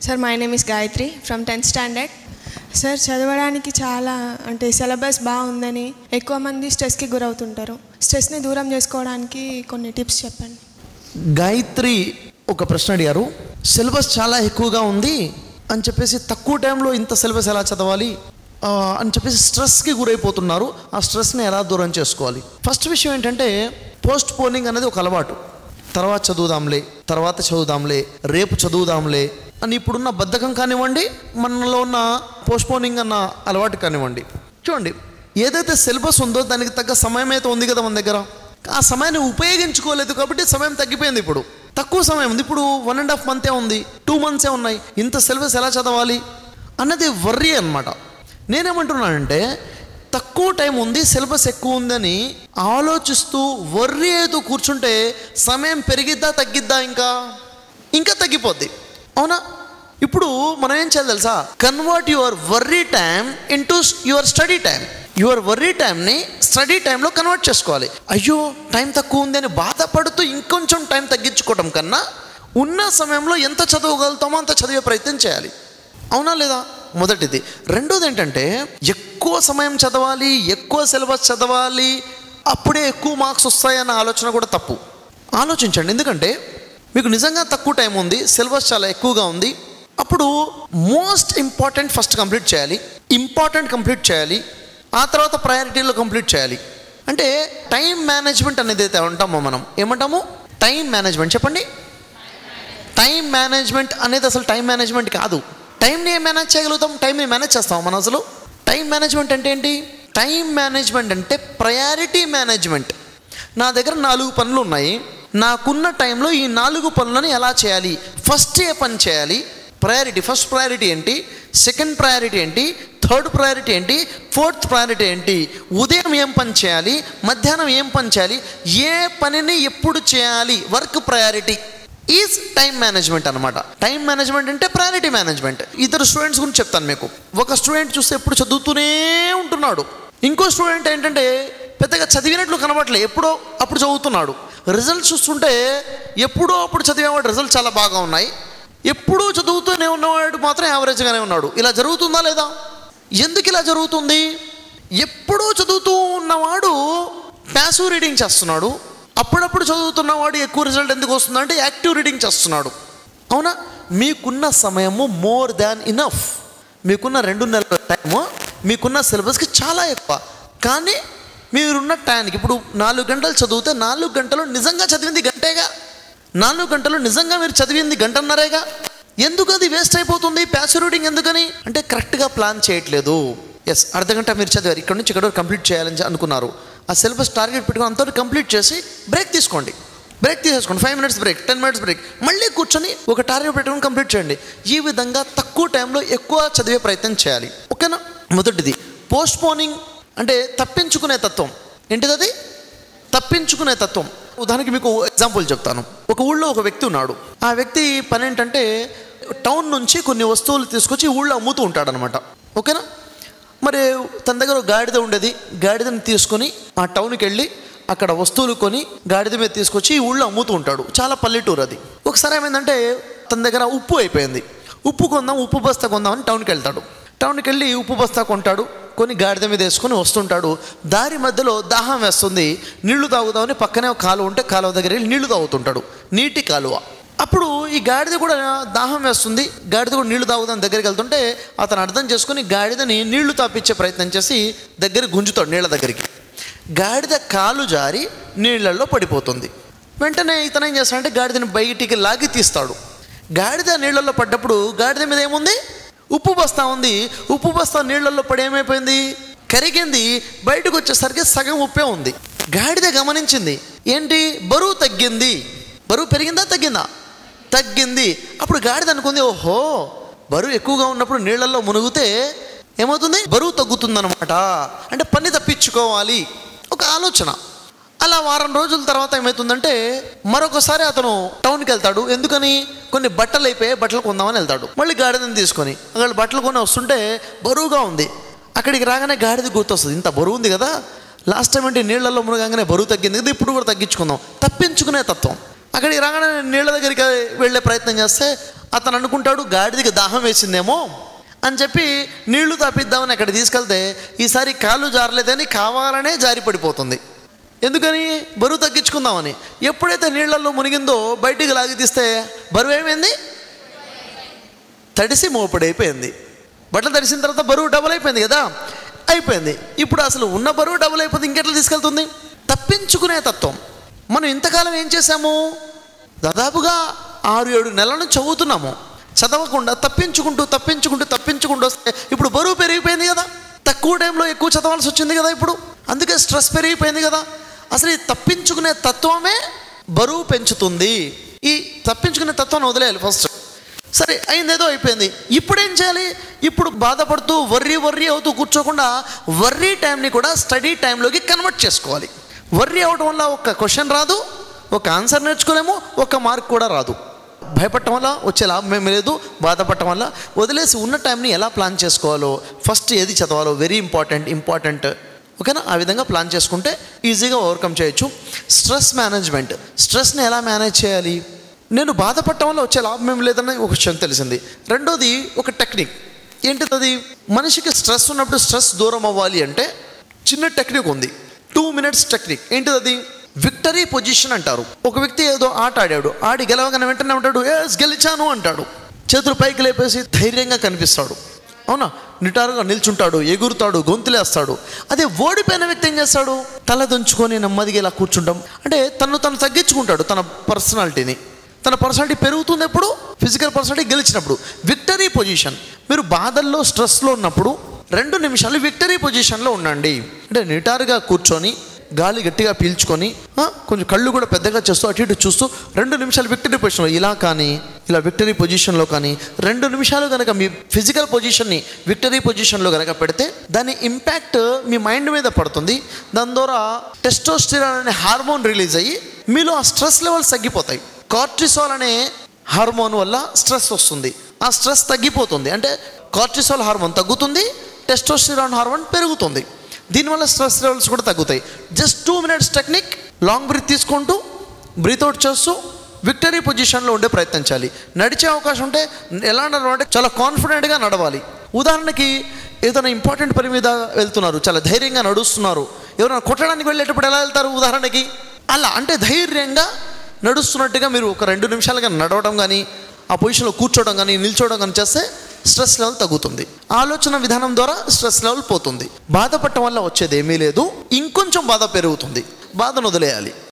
sir my name is Gayatri from tenth standard sir చదవడానికి చాలా అంటే సిలబస్ బాగుందని ఎక్కువ మంది స్ట్రెస్కి గురవుతుంటారు స్ట్రెస్ని దూరం చేసుకోవడానికి కొన్ని టిప్స్ చెప్పండి గాయత్రి ఒక ప్రశ్న అడిగారు సిలబస్ చాలా ఎక్కువగా ఉంది అని చెప్పేసి తక్కువ టైంలో ఇంత సిలబస్ ఎలా చదవాలి ఆ, అని చెప్పేసి స్ట్రెస్కి గురైపోతున్నారు ఆ స్ట్రెస్ని ఎలా దూరం చేసుకోవాలి ఫస్ట్ విషయం ఏంటంటే పోస్ట్ పోనింగ్ అనేది ఒక అలవాటు తర్వాత చదువుదాంలే తర్వాత చదువుదాంలే రేపు చదువుదాంలే అని ఇప్పుడున్న బద్ధకం కానివ్వండి మనలో ఉన్న పోస్ట్పోనింగ్ అన్న అలవాటు కానివ్వండి చూడండి ఏదైతే సిలబస్ ఉందో దానికి తగ్గ సమయం అయితే ఉంది కదా మన దగ్గర ఆ సమయాన్ని ఉపయోగించుకోలేదు కాబట్టి సమయం తగ్గిపోయింది ఇప్పుడు తక్కువ సమయం ఉంది ఇప్పుడు వన్ అండ్ హాఫ్ మంతే ఉంది టూ మంత్సే ఉన్నాయి ఇంత సిలబస్ ఎలా చదవాలి అన్నది వర్రీ అనమాట నేనేమంటున్నానంటే తక్కువ టైం ఉంది సిలబస్ ఎక్కువ ఉందని ఆలోచిస్తూ వర్రీ అవుతూ కూర్చుంటే సమయం పెరిగిద్దా తగ్గిద్దా ఇంకా ఇంకా తగ్గిపోద్ది అవునా ఇప్పుడు మనం ఏం చేయాలి తెలుసా convert your worry time into your study time your worry టైంని స్టడీ టైంలో కన్వర్ట్ చేసుకోవాలి అయ్యో టైం తక్కువ ఉంది అని బాధపడుతూ ఇంకొంచెం టైం తగ్గించుకోవడం కన్నా ఉన్న సమయంలో ఎంత చదవగలుగుతామో అంత చదివే ప్రయత్నం చేయాలి అవునా లేదా మొదటిది రెండోది ఏంటంటే ఎక్కువ సమయం చదవాలి ఎక్కువ సిలబస్ చదవాలి అప్పుడే ఎక్కువ మార్క్స్ వస్తాయన్న ఆలోచన కూడా తప్పు ఆలోచించండి ఎందుకంటే మీకు నిజంగా తక్కువ టైం ఉంది సిలబస్ చాలా ఎక్కువగా ఉంది అప్పుడు మోస్ట్ ఇంపార్టెంట్ ఫస్ట్ కంప్లీట్ చేయాలి ఇంపార్టెంట్ కంప్లీట్ చేయాలి ఆ తర్వాత ప్రయారిటీలో కంప్లీట్ చేయాలి అంటే టైం మేనేజ్మెంట్ అనేది అయితే అంటామో మనం ఏమంటాము టైం మేనేజ్మెంట్ చెప్పండి టైం మేనేజ్మెంట్ అనేది అసలు టైం మేనేజ్మెంట్ కాదు టైంని ఏం మేనేజ్ చేయగలుగుతాం టైంని మేనేజ్ చేస్తాం మనం అసలు టైం మేనేజ్మెంట్ అంటే ఏంటి టైం మేనేజ్మెంట్ అంటే ప్రయారిటీ మేనేజ్మెంట్ నా దగ్గర నాలుగు పనులు ఉన్నాయి నాకున్న టైంలో ఈ నాలుగు పనులను ఎలా చేయాలి ఫస్ట్ ఏ పని చేయాలి ప్రయారిటీ ఫస్ట్ ప్రయారిటీ ఏంటి సెకండ్ ప్రయారిటీ ఏంటి థర్డ్ ప్రయారిటీ ఏంటి ఫోర్త్ ప్రయారిటీ ఏంటి ఉదయం ఏం పని చేయాలి మధ్యాహ్నం ఏం పని చేయాలి ఏ పనిని ఎప్పుడు చేయాలి work priority is time management అనమాట టైం మేనేజ్మెంట్ అంటే ప్రయారిటీ మేనేజ్మెంట్ ఇద్దరు స్టూడెంట్స్ గురించి చెప్తాను మీకు ఒక స్టూడెంట్ చూస్తే ఎప్పుడు చదువుతూనే ఉంటున్నాడు ఇంకో స్టూడెంట్ ఏంటంటే పెద్దగా చదివినట్లు కనబడలే ఎప్పుడో అప్పుడు చదువుతున్నాడు రిజల్ట్స్ చూస్తుంటే ఎప్పుడో అప్పుడు చదివేవాడు రిజల్ట్స్ చాలా బాగా ఉన్నాయి ఎప్పుడూ చదువుతూనే ఉన్నవాడు మాత్రం యావరేజ్గానే ఉన్నాడు ఇలా జరుగుతుందా లేదా ఎందుకు ఇలా జరుగుతుంది ఎప్పుడూ చదువుతూ ఉన్నవాడు ప్యాసివ్ రీడింగ్ చేస్తున్నాడు అప్పుడప్పుడు చదువుతున్నవాడు ఎక్కువ రిజల్ట్ ఎందుకు వస్తుందంటే యాక్టివ్ రీడింగ్ చేస్తున్నాడు అవునా మీకున్న సమయము మోర్ దాన్ ఇనఫ్ మీకున్న రెండు నెలల టైము మీకున్న సిలబస్కి చాలా ఎక్కువ కానీ మీరున్న టైంకి ఇప్పుడు నాలుగు గంటలు చదివితే నాలుగు గంటలు నిజంగా చదివింది గంటేగా నాలుగు గంటలు నిజంగా మీరు చదివింది గంటన్నరేగా ఎందుకు అది వేస్ట్ అయిపోతుంది ప్యాసివ్ రీడింగ్ ఎందుకని అంటే కరెక్ట్గా ప్లాన్ చేయట్లేదు ఎస్ అర్ధ గంట మీరు చదివారు ఇక్కడ నుంచి ఇక్కడ వరకు కంప్లీట్ చేయాలని అనుకున్నారు ఆ సిలబస్ టార్గెట్ పెట్టుకుని అంతవరకు కంప్లీట్ చేసి బ్రేక్ తీసుకోండి బ్రేక్ తీసేసుకోండి five minutes break ten minutes break మళ్ళీ కూర్చొని ఒక టార్గెట్ పెట్టుకుని కంప్లీట్ చేయండి ఈ విధంగా తక్కువ టైంలో ఎక్కువ చదివే ప్రయత్నం చేయాలి ఓకేనా మొదటిది పోస్ట్ పోనింగ్ అంటే తప్పించుకునే తత్వం ఏంటిది అది తప్పించుకునే తత్వం ఉదాహరణకి మీకు ఎగ్జాంపుల్ చెప్తాను ఒక ఊళ్ళో ఒక వ్యక్తి ఉన్నాడు ఆ వ్యక్తి పని ఏంటంటే టౌన్ నుంచి కొన్ని వస్తువులు తీసుకొచ్చి ఊళ్ళో అమ్ముతూ ఉంటాడనమాట ఓకేనా మరి తన దగ్గర ఒక గాడిద ఉండేది గాడిదని తీసుకొని ఆ టౌన్కి వెళ్ళి అక్కడ వస్తువులు కొని గాడిద మీద తీసుకొచ్చి ఈ ఊళ్ళో అమ్ముతూ ఉంటాడు చాలా పల్లెటూరు అది ఒకసారి ఏమైందంటే తన దగ్గర ఉప్పు అయిపోయింది ఉప్పు కొందాం ఉప్పు బస్తా కొందామని టౌన్కి వెళ్తాడు టౌన్కి వెళ్ళి ఉప్పు బస్తా కొంటాడు కొని గాడిద మీద వేసుకొని వస్తుంటాడు దారి మధ్యలో దాహం వేస్తుంది నీళ్లు తాగుదామని పక్కనే ఒక కాలువ ఉంటే కాలువ దగ్గర వెళ్ళి నీళ్లు తాగుతుంటాడు నీటి కాలువ అప్పుడు ఈ గాడిద కూడా దాహం వేస్తుంది గాడిద కూడా నీళ్లు తాగుదాం దగ్గరికి వెళ్తుంటే అతను అర్థం చేసుకుని గాడిదని నీళ్లు తాపించే ప్రయత్నం చేసి దగ్గర గుంజుతాడు నీళ్ళ దగ్గరికి గాడిద కాలు జారి నీళ్ళల్లో పడిపోతుంది వెంటనే ఇతను ఏం చేస్తాడంటే గాడిదని బయటికి లాగి తీస్తాడు గాడిద నీళ్ళల్లో పడ్డప్పుడు గాడిద మీద ఏముంది ఉప్పు బస్తా ఉంది ఉప్పు బస్తా నీళ్ళల్లో పడి ఏమైపోయింది కరిగింది బయటకు వచ్చేసరికి సగం ఉప్పే ఉంది గాడిద గమనించింది ఏంటి బరువు తగ్గింది బరువు పెరిగిందా తగ్గిందా తగ్గింది అప్పుడు గాడిద అనుకుంది ఓహో బరువు ఎక్కువగా ఉన్నప్పుడు నీళ్ళల్లో మునిగితే ఏమవుతుంది బరువు తగ్గుతుందన్నమాట అంటే పని తప్పించుకోవాలి ఒక ఆలోచన అలా వారం రోజుల తర్వాత ఏమవుతుందంటే మరొకసారి అతను టౌన్కి వెళ్తాడు ఎందుకని కొన్ని బట్టలు అయిపోయాయి బట్టలు కొందామని వెళ్తాడు మళ్ళీ గాడిదని తీసుకొని అక్కడ బట్టలు కొని వస్తుంటే బరువుగా ఉంది అక్కడికి రాగానే గాడిద గుర్తొస్తుంది ఇంత బరువు ఉంది కదా లాస్ట్ టైం అంటే నీళ్ళల్లో మునగానే బరువు తగ్గింది కదా ఇప్పుడు కూడా తగ్గించుకుందాం తప్పించుకునే తత్వం అక్కడికి రాగానే నీళ్ళ దగ్గరికి వెళ్ళే ప్రయత్నం చేస్తే అతను అనుకుంటాడు గాడిదకి దాహం వేసిందేమో అని చెప్పి నీళ్లు తప్పిద్దామని అక్కడ తీసుకెళ్తే ఈసారి కాళ్ళు జారలేదని కావాలనే జారి పడిపోతుంది ఎందుకని బరువు తగ్గించుకుందామని ఎప్పుడైతే నీళ్లలో మునిగిందో బయటికి లాగి తీస్తే బరువు ఏమైంది తడిసి మోపడైపోయింది బట్టలు తడిసిన తర్వాత బరువు డబుల్ అయిపోయింది కదా అయిపోయింది ఇప్పుడు అసలు ఉన్న బరువు డబుల్ అయిపోతే ఇంకెట్లా తీసుకెళ్తుంది తప్పించుకునే తత్వం మనం ఇంతకాలం ఏం చేశాము దాదాపుగా ఆరు ఏడు నెలలను చదువుతున్నాము చదవకుండా తప్పించుకుంటూ తప్పించుకుంటూ తప్పించుకుంటూ వస్తే ఇప్పుడు బరువు పెరిగిపోయింది కదా తక్కువ టైంలో ఎక్కువ చదవాల్సి వచ్చింది కదా ఇప్పుడు అందుకే స్ట్రెస్ పెరిగిపోయింది కదా అసలు ఈ తప్పించుకునే తత్వమే బరువు పెంచుతుంది ఈ తప్పించుకునే తత్వాన్ని వదిలేయాలి ఫస్ట్ సరే అయిందేదో అయిపోయింది ఇప్పుడు ఏం చేయాలి ఇప్పుడు బాధపడుతూ వర్రీ వర్రీ అవుతూ కూర్చోకుండా వర్రీ టైంని కూడా స్టడీ టైంలోకి కన్వర్ట్ చేసుకోవాలి వర్రీ అవడం వల్ల ఒక క్వశ్చన్ రాదు ఒక ఆన్సర్ నేర్చుకోలేము ఒక మార్క్ కూడా రాదు భయపడటం వల్ల వచ్చే లాభం ఏమీ లేదు బాధపడటం వల్ల వదిలేసి ఉన్న టైంని ఎలా ప్లాన్ చేసుకోవాలో ఫస్ట్ ఏది చదవాలో వెరీ ఇంపార్టెంట్ ఇంపార్టెంట్ ఓకేనా ఆ విధంగా ప్లాన్ చేసుకుంటే ఈజీగా ఓవర్కమ్ చేయొచ్చు స్ట్రెస్ మేనేజ్మెంట్ స్ట్రెస్ని ఎలా మేనేజ్ చేయాలి నేను బాధపడటం వల్ల వచ్చే లాభం ఏం లేదని ఒక విషయం తెలిసింది రెండోది ఒక టెక్నిక్ ఏంటిది అది మనిషికి స్ట్రెస్ ఉన్నప్పుడు స్ట్రెస్ దూరం అవ్వాలి అంటే చిన్న టెక్నిక్ ఉంది టూ మినిట్స్ టెక్నిక్ ఏంటిది అది విక్టరీ పొజిషన్ అంటారు ఒక వ్యక్తి ఏదో ఆట ఆడాడు ఆడి గెలవగానే వెంటనే ఉంటాడు ఎస్ గెలిచాను అంటాడు చేతులు పైకి లేపేసి ధైర్యంగా కనిపిస్తాడు అవునా నిటారుగా నిల్చుంటాడు ఎగురుతాడు గొంతులేస్తాడు అదే ఓడిపోయిన వ్యక్తి ఏం చేస్తాడు తల దంచుకొని నెమ్మదిగా ఇలా కూర్చుంటాం అంటే తను తను తగ్గించుకుంటాడు తన పర్సనాలిటీని తన పర్సనాలిటీ పెరుగుతుంది ఎప్పుడు ఫిజికల్ పర్సనాలిటీ గెలిచినప్పుడు విక్టరీ పొజిషన్ మీరు బాధల్లో స్ట్రెస్లో ఉన్నప్పుడు రెండు నిమిషాలు విక్టరీ పొజిషన్లో ఉండండి అంటే నిటారుగా కూర్చొని గాలి గట్టిగా పీల్చుకొని ఆ, కొంచెం కళ్ళు కూడా పెద్దగా చేస్తూ అటు ఇటు చూస్తూ రెండు నిమిషాలు విక్టరీ పొజిషన్లో ఇలా కానీ ఇలా విక్టరీ పొజిషన్లో కానీ రెండు నిమిషాలు కనుక మీ ఫిజికల్ పొజిషన్ని విక్టరీ పొజిషన్లో కనుక పెడితే దాని ఇంపాక్ట్ మీ మైండ్ మీద పడుతుంది దాని ద్వారా టెస్టోస్టిరాన్ అనే హార్మోన్ రిలీజ్ అయ్యి మీలో ఆ స్ట్రెస్ లెవెల్స్ తగ్గిపోతాయి కార్టిసాల్ అనే హార్మోన్ వల్ల స్ట్రెస్ వస్తుంది ఆ స్ట్రెస్ తగ్గిపోతుంది అంటే కార్టిసాల్ హార్మోన్ తగ్గుతుంది టెస్టోస్టిరాన్ హార్మోన్ పెరుగుతుంది దీనివల్ల స్ట్రెస్ లెవెల్స్ కూడా తగ్గుతాయి just two minutes technique long breath తీసుకుంటూ బ్రీత్ అవుట్ చేస్తూ విక్టరీ పొజిషన్లో ఉండే ప్రయత్నించాలి నడిచే అవకాశం ఉంటే ఎలా నడవాలంటే చాలా కాన్ఫిడెంట్గా నడవాలి ఉదాహరణకి ఏదైనా ఇంపార్టెంట్ పని మీద వెళ్తున్నారు చాలా ధైర్యంగా నడుస్తున్నారు ఎవరైనా కొట్టడానికి వెళ్ళేటప్పుడు ఎలా వెళ్తారు ఉదాహరణకి అలా అంటే ధైర్యంగా నడుస్తున్నట్టుగా మీరు ఒక రెండు నిమిషాలుగా నడవడం కానీ ఆ పొజిషన్లో కూర్చోవడం కానీ నిల్చోవడం కానీ చేస్తే స్ట్రెస్ లెవెల్ తగ్గుతుంది ఆలోచన విధానం ద్వారా స్ట్రెస్ లెవెల్ పోతుంది బాధపడటం వల్ల వచ్చేది ఏమీ లేదు ఇంకొంచెం బాధ పెరుగుతుంది బాధను వదిలేయాలి